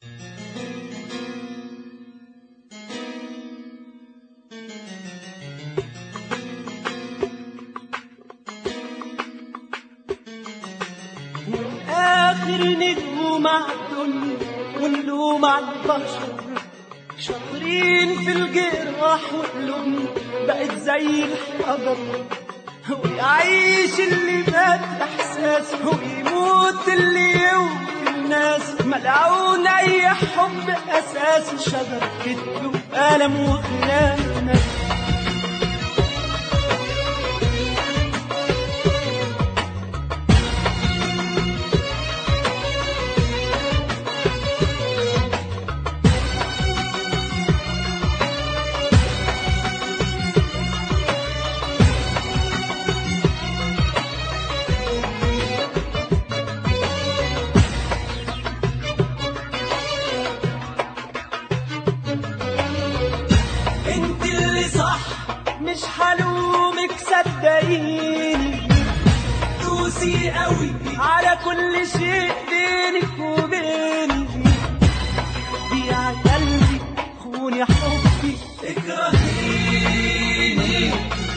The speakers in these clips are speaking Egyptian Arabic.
آخر نجوم عالدنيا ونلوم على البشر شاطرين في الجراح وقلوبنا بقت زي الحجر ويعيش اللي مات احساس ويموت اللي يوفي الناس ملعون اي حب اساس شجر كتب وقلم وخيانه انت اللي صح مش هلومك صدقيني دوسي قوي على كل شيء بينك وبيني بيع قلبي خوني حبي اكرهيني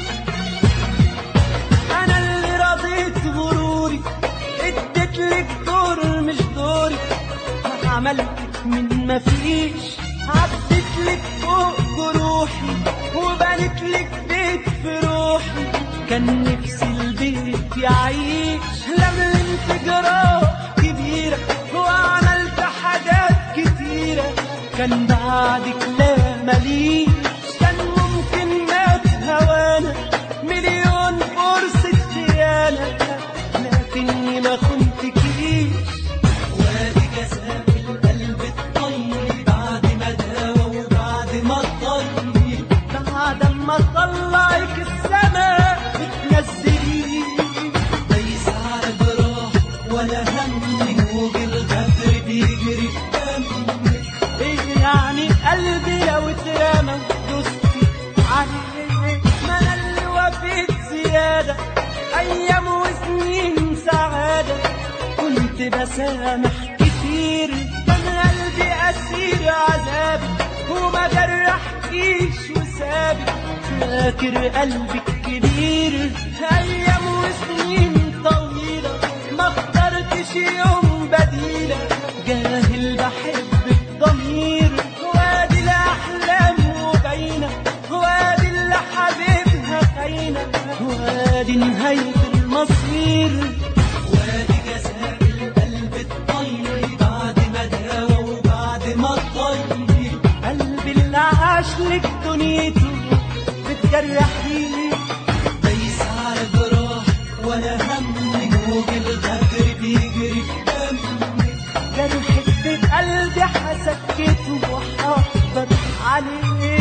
انا اللي رضيت غروري اديت لك دور مش دوري عملتك من ما فيش عدت لك فوق جروحي وبنت لك بيت في روحي كان نفسي البيت يعيش لملمت جراح كبيرة وعملت حاجات كتيرة كان بعدك لا مليش كان ممكن مات هوانا مليون فرصة خيانة لكني ما خنتكيش وادي جزاء القلب الطيب بعد ما داوى وبعد ما الطيب بعد ما طلعك السما بتنزلي ليس على جراح ولا همك وبالغدر بيجري في دمك ايه يعني قلبي لو اترمى ودوستي عليه ما انا اللي وفيت زياده ايام وسنين سعاده كنت بسامح كتير كان قلبي اسير عذابي وما جرحكيش وسابي فاكر قلبك كبير ايام وسنين طويله ما اخترتش يوم بديله جاهل بحبك ضمير وادي الاحلام وبينه وادي اللي حبيبها خاينه وادي نهايه المصير وادي جزاء القلب الطيب بعد ما داوى وبعد ما الطيب قلبي اللي عاش لك دنيته بتجرحيه ليس على جراح ولا همك وبالغدر بيجري في دمك جرحك في قلبي حسكته وحافظ عليه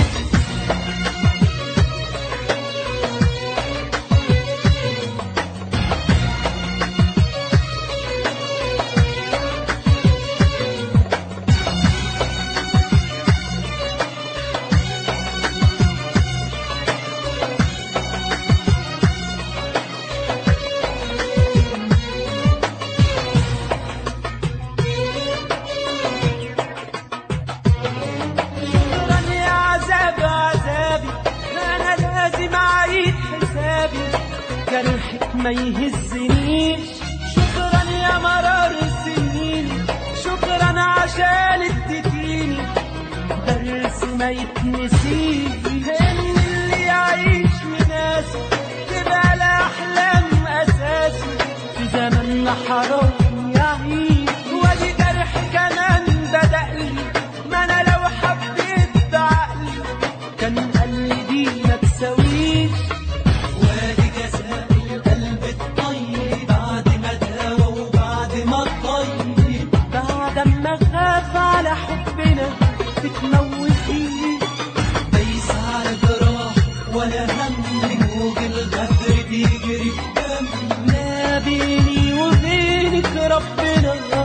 شكرا يا عذاب عذابي انا لازم اعيد حسابي جرحك ما يهزنيش شكرا يا مرار السنين شكرا عشان اديتيني درس ما يتنسيش ان اللي يعيش وناسي تبقى الاحلام اساسي في زماننا حرام يعيش وادي جرح كمان بدألي ما انا لو حبيت بعقلي كان قلبي دي ما تساويش وادي جزاء القلب الطيب بعد ما داوى وبعد ما الطيب بعد ما خاف على حبنا بتموتيه ليس على جراح ولا همك وبالغدر بيجري في دمك لا بيني وبينك ربنا